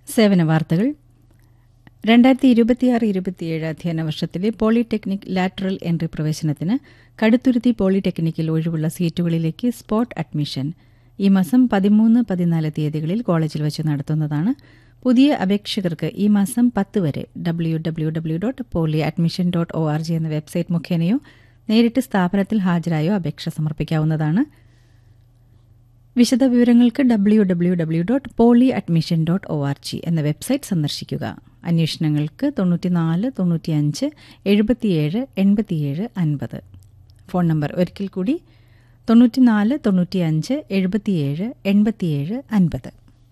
സേവന വാർത്തകൾ രണ്ടായിരത്തി ഇരുപത്തിയാറ് ഇരുപത്തിയേഴ് അധ്യയന വർഷത്തിലെ പോളിടെക്നിക് ലാറ്ററൽ എൻട്രി പ്രവേശനത്തിന് കടുത്തുരുത്തി പോളിടെക്നിക്കിൽ ഒഴിവുള്ള സീറ്റുകളിലേക്ക് സ്പോട്ട് അഡ്മിഷൻ ഈ മാസം പതിമൂന്ന് പതിനാല് തീയതികളിൽ കോളേജിൽ വെച്ച് നടത്തുന്നതാണ് പുതിയ അപേക്ഷകർക്ക് ഈ മാസം പത്ത് വരെ W W W dot poly admission dot O R G എന്ന വെബ്സൈറ്റ് മുഖേനയോ നേരിട്ട് സ്ഥാപനത്തിൽ ഹാജരായോ അപേക്ഷ സമർപ്പിക്കാവുന്നതാണ് വിശദവിവരങ്ങൾക്ക് W W W dot poly admission dot O R G എന്ന വെബ്സൈറ്റ് സന്ദർശിക്കുക അന്വേഷണങ്ങൾക്ക് തൊണ്ണൂറ്റിനാല് തൊണ്ണൂറ്റിയഞ്ച് എഴുപത്തിയേഴ് എൺപത്തിയേഴ് അൻപത് ഫോൺ നമ്പർ ഒരിക്കൽ കൂടി തൊണ്ണൂറ്റിനാല് തൊണ്ണൂറ്റിയഞ്ച് എഴുപത്തിയേഴ് എൺപത്തിയേഴ് അൻപത്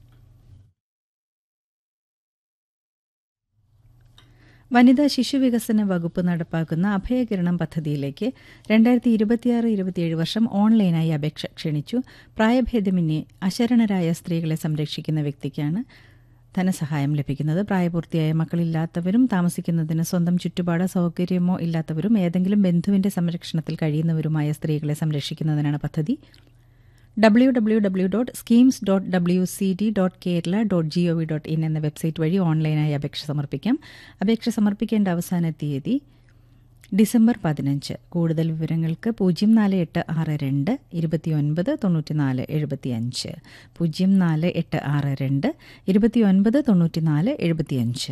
വനിതാ ശിശുവികസന വകുപ്പ് നടപ്പാക്കുന്ന അഭയകിരണം പദ്ധതിയിലേക്ക് രണ്ടായിരത്തി ഇരുപത്തിയാറ് ഇരുപത്തിയേഴ് വർഷം ഓൺലൈനായി അപേക്ഷ ക്ഷണിച്ചു പ്രായഭേദമന്യേ അശരണരായ സ്ത്രീകളെ സംരക്ഷിക്കുന്ന വ്യക്തിക്കാണ് ധനസഹായം ലഭിക്കുന്നത് പ്രായപൂർത്തിയായ മക്കളില്ലാത്തവരും താമസിക്കുന്നതിന് സ്വന്തം ചുറ്റുപാട് സൗകര്യമോ ഇല്ലാത്തവരും ഏതെങ്കിലും ബന്ധുവിന്റെ സംരക്ഷണത്തിൽ കഴിയുന്നവരുമായ സ്ത്രീകളെ സംരക്ഷിക്കുന്നതിനാണ് പദ്ധതി W W W dot schemes dot W C D dot Kerala dot G O V dot in എന്ന വെബ്സൈറ്റ് വഴി ഓൺലൈനായി അപേക്ഷ സമർപ്പിക്കാം അപേക്ഷ സമർപ്പിക്കേണ്ട അവസാന തീയതി ഡിസംബർ പതിനഞ്ച് കൂടുതൽ വിവരങ്ങൾക്ക് പൂജ്യം നാല് എട്ട് ആറ് രണ്ട് ഇരുപത്തിയൊൻപത് തൊണ്ണൂറ്റിനാല് എഴുപത്തിയഞ്ച് പൂജ്യം നാല് എട്ട് ആറ് രണ്ട് ഇരുപത്തിയൊൻപത് തൊണ്ണൂറ്റിനാല് എഴുപത്തിയഞ്ച്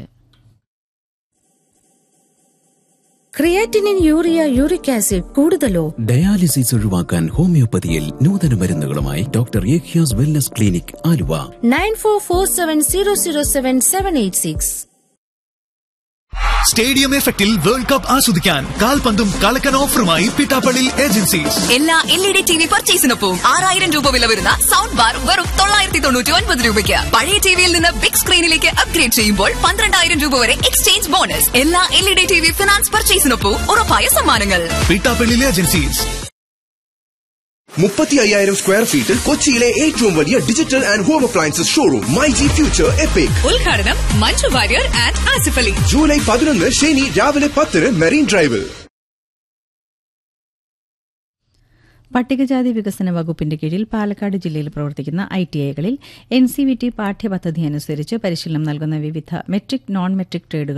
ക്രിയാറ്റിനിൻ യൂറിയ യൂറിക് ആസിഡ് കൂടുതലോ ഡയാലിസിസ് ഒഴിവാക്കാൻ ഹോമിയോപ്പതിയിൽ നൂതന മരുന്നുകളുമായി ഡോക്ടർ ഏഖ്യാസ് wellness clinic Aluva nine four four seven zero zero seven seven eight six stadium എഫക്റ്റിൽ വേൾഡ് കപ്പ് ആസ്വദിക്കാൻ കാൽപന്തും കളക്കൻ ഓഫറുമായി പിട്ടാപ്പള്ളി ഏജൻസീസ് എല്ലാ L E D T V പർച്ചേസിനൊപ്പം ആറായിരം രൂപ വില വരുന്ന സൗണ്ട് ബാർ വെറും തൊള്ളായിരത്തി തൊണ്ണൂറ്റി ഒൻപത് രൂപയ്ക്ക് പഴയ ടിവിയിൽ നിന്ന് ബിഗ് സ്ക്രീനിലേക്ക് അപ്ഗ്രേഡ് ചെയ്യുമ്പോൾ പന്ത്രണ്ടായിരം രൂപ വരെ എക്സ്ചേഞ്ച് ബോണസ് എല്ലാ L E D T V finance പർച്ചേസിനൊപ്പം ഉറപ്പായ സമ്മാനങ്ങൾ പിട്ടാപ്പള്ളി ഏജൻസീസ് മുപ്പത്തി അയ്യായിരം സ്ക്വയർ ഫീറ്റിൽ കൊച്ചിയിലെ ഏറ്റവും വലിയ digital and home appliances showroom my G future epic ഉദ്ഘാടനം മഞ്ജു വാര്യർ ആൻഡ് ആസിഫ് അലി ജൂലൈ പതിനൊന്ന് ശനി രാവിലെ പത്തിന് മെറീൻ ഡ്രൈവിൽ പട്ടികജാതി വികസന വകുപ്പിന്റെ കീഴിൽ പാലക്കാട് ജില്ലയിൽ പ്രവർത്തിക്കുന്ന ഐ ടി ഐകളിൽ എൻ സി വി ടി പാഠ്യപദ്ധതി അനുസരിച്ച് പരിശീലനം നൽകുന്ന വിവിധ മെട്രിക് നോൺ മെട്രിക് ട്രേഡുകൾ